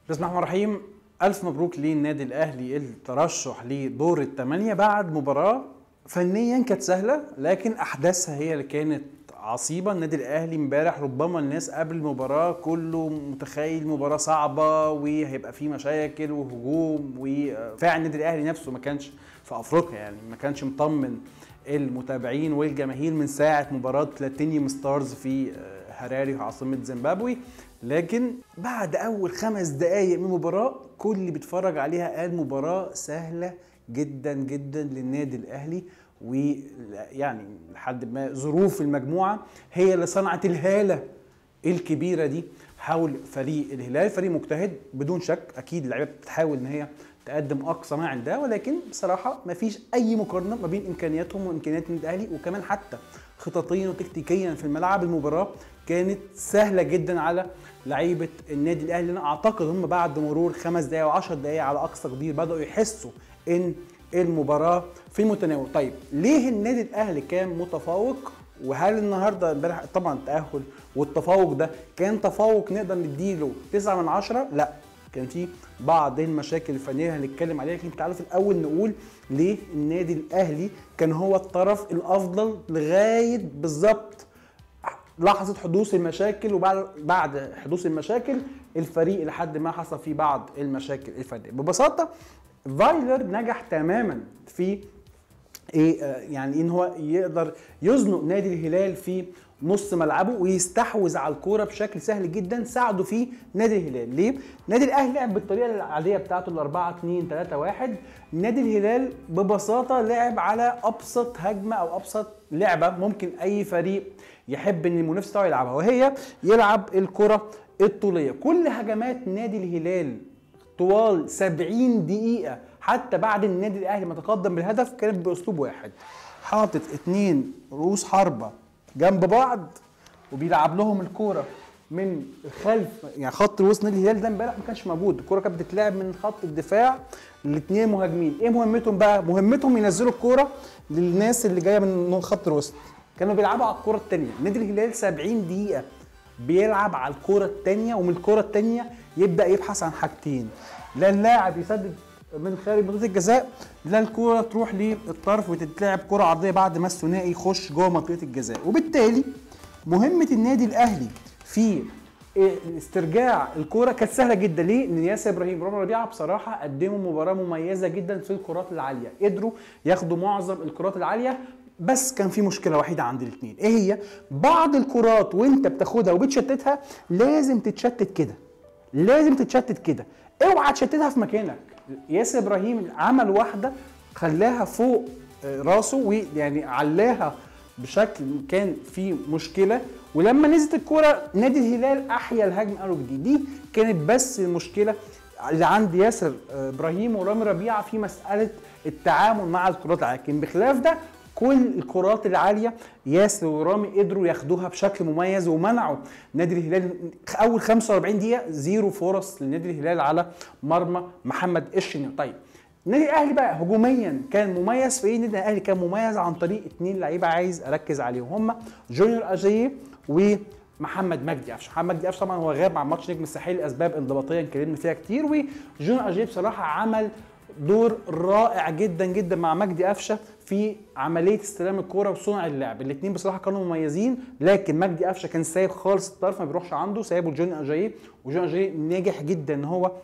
بسم الله الرحمن الرحيم الف مبروك للنادي الاهلي الترشح لدور الثمانيه بعد مباراه فنيا كانت سهله لكن احداثها هي اللي كانت عصيبه النادي الاهلي امبارح ربما الناس قبل المباراه كله متخيل مباراه صعبه وهيبقى في مشاكل وهجوم وفعلا النادي الاهلي نفسه ما كانش في افريقيا يعني ما كانش مطمن المتابعين والجماهير من ساعه مباراه بلاتينيوم ستارز في هراري عاصمه زيمبابوي لكن بعد اول خمس دقائق من المباراه كل اللي بيتفرج عليها قال مباراه سهله جدا جدا للنادي الاهلي ويعني لحد ما ظروف المجموعه هي اللي صنعت الهاله الكبيره دي حول فريق الهلال فريق مجتهد بدون شك اكيد اللعيبه بتحاول ان هي تقدم اقصى ما عندها ولكن بصراحه ما فيش اي مقارنه ما بين امكانياتهم وامكانيات النادي الاهلي وكمان حتى خططيا وتكتيكيا في الملعب المباراه كانت سهله جدا على لعيبه النادي الاهلي انا اعتقد هم بعد مرور خمس دقائق وعشر دقائق على اقصى تقدير بداوا يحسوا ان المباراه في المتناول طيب ليه النادي الاهلي كان متفوق وهل النهارده امبارح طبعا التاهل والتفوق ده كان تفوق نقدر نديله 9 من 10 لا كان في بعض المشاكل الفنيه اللي هنتكلم عليها لكن تعالوا في الاول نقول ليه النادي الاهلي كان هو الطرف الافضل لغايه بالظبط لحظه حدوث المشاكل وبعد بعد حدوث المشاكل الفريق لحد ما حصل فيه بعض المشاكل الفنيه ببساطه فايلر نجح تماما في ايه يعني ان هو يقدر يزنق نادي الهلال في نص ملعبه ويستحوذ على الكوره بشكل سهل جدا ساعده فيه نادي الهلال ليه نادي الاهلي لعب بالطريقه العاديه بتاعته ال 4 2 3 1 نادي الهلال ببساطه لعب على ابسط هجمه او ابسط لعبه ممكن اي فريق يحب ان المنافس بتاعه يلعبها وهي يلعب الكره الطوليه كل هجمات نادي الهلال طوال 70 دقيقه حتى بعد النادي الاهلي ما تقدم بالهدف كانت باسلوب واحد حاطط اتنين رؤوس حربه جنب بعض وبيلعب لهم الكوره من خلف يعني خط وسط نادي الهلال ده امبارح ما كانش موجود الكوره كانت بتتلعب من خط الدفاع الاثنين مهاجمين ايه مهمتهم بقى مهمتهم ينزلوا الكوره للناس اللي جايه من خط الوسط كانوا بيلعبوا على الكوره الثانيه نادي الهلال 70 دقيقه بيلعب على الكوره الثانيه ومن الكوره الثانيه يبدا يبحث عن حاجتين لا اللاعب يسدد من خارج منطقه الجزاء لا الكوره تروح للطرف وتتلعب كره عرضيه بعد ما الثنائي يخش جوه منطقه الجزاء وبالتالي مهمه النادي الاهلي في استرجاع الكوره كانت سهله جدا ليه؟ ان ياسر ابراهيم ورامي ربيعه بصراحه قدموا مباراه مميزه جدا في الكرات العاليه، قدروا ياخدوا معظم الكرات العاليه بس كان في مشكله وحيده عند الاثنين، ايه هي؟ بعض الكرات وانت بتاخدها وبتشتتها لازم تتشتت كده. لازم تتشتت كده، اوعى تشتتها في مكانك. ياسر ابراهيم عمل واحده خلاها فوق راسه ويعني علاها بشكل كان فيه مشكله ولما نزلت الكوره نادي الهلال احيا الهجمه قالوا جديد دي كانت بس المشكله اللي عند ياسر ابراهيم ورامي ربيعه في مساله التعامل مع الكرات العاليه لكن بخلاف ده كل الكرات العاليه ياسر ورامي قدروا ياخدوها بشكل مميز ومنعوا نادي الهلال اول 45 دقيقه زيرو فرص لنادي الهلال على مرمى محمد الشناوي طيب النادي الاهلي بقى هجوميا كان مميز في ايه النادي الاهلي كان مميز عن طريق اثنين لعيبه عايز اركز عليهم هم جونيور اجاييه ومحمد مجدي قفشه محمد مجدي قفشه طبعا هو غاب عن ماتش نجم الساحل لاسباب انضباطيه اتكلمنا فيها كتير وجونيور اجاييه بصراحه عمل دور رائع جدا جدا مع مجدي قفشه في عمليه استلام الكوره وصنع اللعب الاثنين بصراحه كانوا مميزين لكن مجدي قفشه كان سايب خالص الطرف ما بيروحش عنده سايبه لجوني اجاييه وجوني اجاييه ناجح جدا ان هو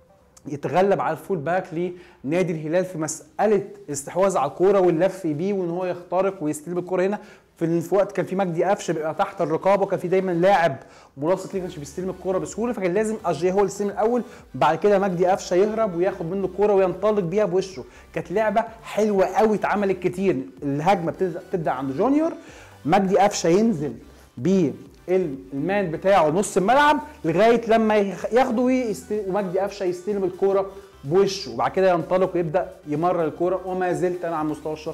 يتغلب على الفول باك لنادي الهلال في مساله الاستحواذ على الكوره واللف بيه وان هو يخترق ويستلم الكوره هنا في وقت كان في مجدي قفشه بيبقى تحت الرقابه وكان في دايما لاعب ملاصق ليه كانش بيستلم الكوره بسهوله فكان لازم اجيه هو اللي يستلم الاول بعد كده مجدي قفشه يهرب وياخد منه الكوره وينطلق بيها بوشه كانت لعبه حلوه قوي اتعملت كتير الهجمه بتبدا عند جونيور مجدي قفشه ينزل بيه المان بتاعه نص الملعب لغايه لما ياخده ومجدي قفشه يستلم الكوره بوشه وبعد كده ينطلق ويبدا يمرر الكوره وما زلت انا على المستوى الشخصي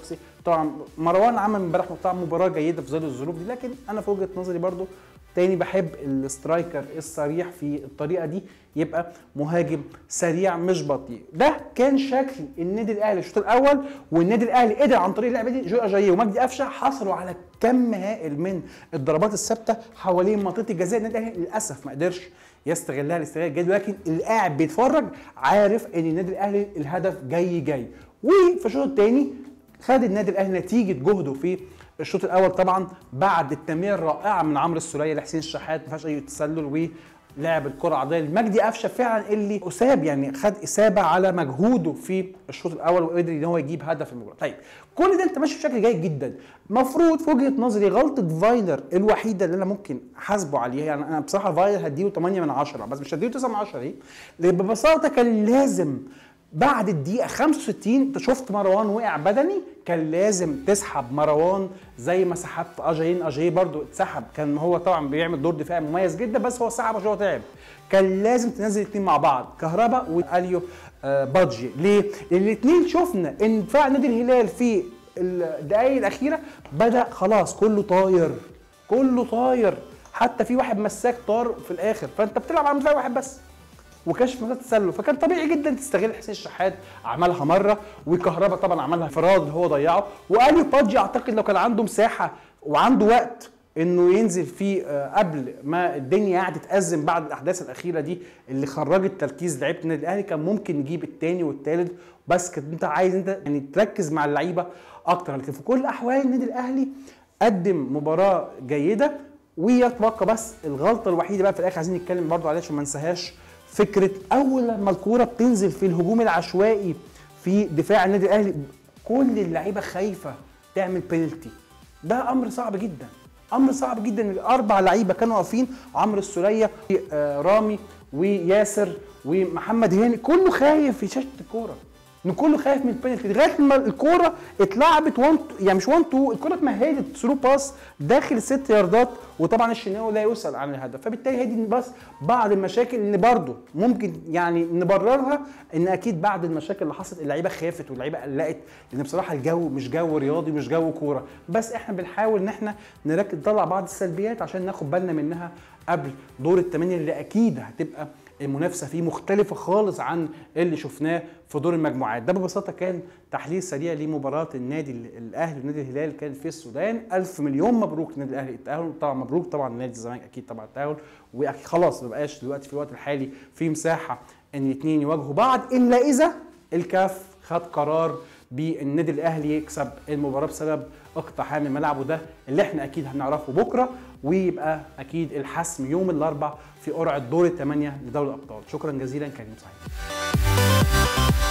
طبعا مروان عمل امبارح طبعا مباراه جيده في ظل الظروف دي لكن انا في وجهه نظري برضو تاني بحب الاسترايكر الصريح في الطريقه دي يبقى مهاجم سريع مش بطيء ده كان شكل النادي الاهلي الشوط الاول والنادي الاهلي قدر عن طريق اللعبه دي جو اجاييه ومجدي قفشه حصلوا على كم هائل من الضربات الثابته حوالين منطقه الجزاء النادي الاهلي للاسف ما قدرش يستغلها الاستغلال الجيد ولكن اللي قاعد بيتفرج عارف ان النادي الاهلي الهدف جاي جاي وفي الشوط الثاني خد النادي الاهلي نتيجه جهده في الشوط الاول طبعا بعد التمريره الرائعه من عمرو السوليه لحسين الشحات ما فيهاش اي تسلل ولعب الكره العرضيه لمجدي قفشه فعلا اللي اصاب يعني خد اصابه على مجهوده في الشوط الاول وقدر ان هو يجيب هدف المباراه. طيب كل ده انت ماشي بشكل جيد جدا. المفروض في وجهه نظري غلطه فايلر الوحيده اللي انا ممكن حاسبه عليها يعني انا بصراحه فايلر هديله 8 من 10 بس مش هديله 9 من 10 ليه؟ لان ببساطه كان لازم بعد الدقيقة 65 انت شفت مروان وقع بدني كان لازم تسحب مروان زي ما سحبت اجايين اجايين برضو اتسحب كان هو طبعا بيعمل دور دفاعي مميز جدا بس هو سحب عشان هو تعب كان لازم تنزل الاثنين مع بعض كهربا واليو آه بادجي ليه؟ لان الاثنين شفنا ان دفاع نادي الهلال في الدقائق الاخيره بدا خلاص كله طاير كله طاير حتى في واحد مساك طار في الاخر فانت بتلعب على دفاع واحد بس وكشف مسات التسلل فكان طبيعي جدا تستغل حسين الشحات عملها مره وكهربا طبعا عملها انفراد اللي هو ضيعه واليو بادجي اعتقد لو كان عنده مساحه وعنده وقت انه ينزل فيه قبل ما الدنيا قاعده تتازم بعد الاحداث الاخيره دي اللي خرجت تركيز لعيبه النادي الاهلي كان ممكن نجيب الثاني والثالث بس كنت انت عايز انت يعني تركز مع اللعيبه اكتر لكن في كل الاحوال النادي الاهلي قدم مباراه جيده ويتبقى بس الغلطه الوحيده بقى في الاخر عايزين نتكلم برضو عليها عشان ما ننساهاش فكره اول لما الكوره بتنزل في الهجوم العشوائي في دفاع النادي الاهلي كل اللعيبه خايفه تعمل بينالتي ده امر صعب جدا امر صعب جدا الاربع لعيبه كانوا واقفين عمرو السوليه رامي وياسر ومحمد هاني كله خايف يشتت الكوره ان كله خايف من البينالتي لغايه ما الكوره اتلعبت 1 يعني مش 1 2 الكوره اتمهدت ثرو باس داخل الست ياردات وطبعا الشناوي لا يسال عن الهدف فبالتالي هي دي بس بعض المشاكل اللي برده ممكن يعني نبررها ان اكيد بعد المشاكل اللي حصلت اللعيبه خافت واللعيبه قلقت لان بصراحه الجو مش جو رياضي مش جو كوره بس احنا بنحاول ان احنا نركز نطلع بعض السلبيات عشان ناخد بالنا منها قبل دور الثمانيه اللي اكيد هتبقى المنافسه فيه مختلفه خالص عن اللي شفناه في دور المجموعات ده ببساطه كان تحليل سريع لمباراه النادي الاهلي ونادي الهلال كان في السودان الف مليون مبروك للنادي الاهلي التاهل طبعا مبروك طبعا نادي الزمالك اكيد طبعا التاهل وخلاص ما بقاش دلوقتي في الوقت الحالي في مساحه ان الاثنين يواجهوا بعض الا اذا الكاف خد قرار بالنادي الاهلي يكسب المباراه بسبب اقتحام الملعب وده اللي احنا اكيد هنعرفه بكره ويبقى اكيد الحسم يوم الاربعاء في قرعه دور الثمانيه لدوري الابطال شكرا جزيلا كريم سعيد